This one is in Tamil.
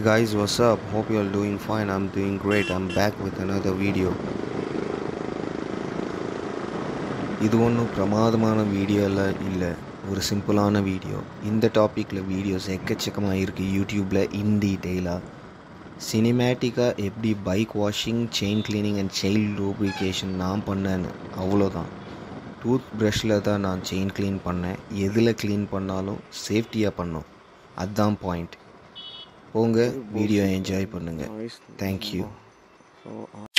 Hey guys, what's up? Hope you are doing fine. I'm doing great. I'm back with another video. இது ஒன்றும் பிரமாதமான வீடியோவில் இல்லை ஒரு சிம்பிளான வீடியோ இந்த டாப்பிக்கில் வீடியோஸ் எக்கச்சக்கமாக இருக்குது யூடியூப்பில் இன் டீட்டெயிலாக சினிமேட்டிக்காக எப்படி bike washing chain cleaning and சைல்ட் லூப்ரிகேஷன் நான் பண்ணேன்னு அவ்வளோதான் டூத் ப்ரஷில் தான் நான் செயின் க்ளீன் பண்ணேன் எதில் க்ளீன் பண்ணாலும் சேஃப்டியாக பண்ணோம் அதுதான் பாயிண்ட் போங்க வீடியோ என்ஜாய் பண்ணுங்கள் தேங்க்யூ